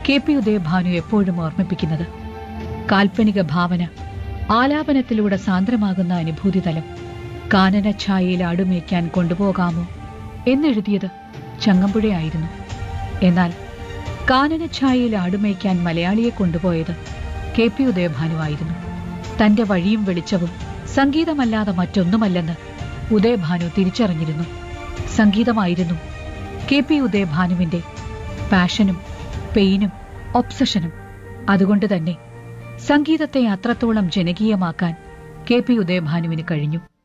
K P Udayabhanu എപ്പോഴും ഓർമ്മിപ്പിക്കുന്നത് കാൽപ്പനിക ഭാവന ആലാപനത്തിലൂടെ സാന്ദ്രമാകുന്ന അനുഭൂതി തലം കാനനഛായയിൽ ആടുമേയ്ക്കാൻ കൊണ്ടുപോകാമോ എന്നെഴുതിയത് ചങ്ങമ്പുഴയായിരുന്നു എന്നാൽ കാനനഛായയിൽ ആടുമേയ്ക്കാൻ മലയാളിയെ കൊണ്ടുപോയത് കെ പി ഉദയഭാനുവായിരുന്നു തന്റെ വഴിയും വെളിച്ചവും സംഗീതമല്ലാതെ മറ്റൊന്നുമല്ലെന്ന് ഉദയഭാനു തിരിച്ചറിഞ്ഞിരുന്നു സംഗീതമായിരുന്നു കെ പി ഉദയഭാനുവിന്റെ പാഷനും പെയിനും ഒബ്സഷനും അതുകൊണ്ട് തന്നെ സംഗീതത്തെ അത്രത്തോളം ജനകീയമാക്കാൻ കെ പി ഉദയഭാനുവിന് കഴിഞ്ഞു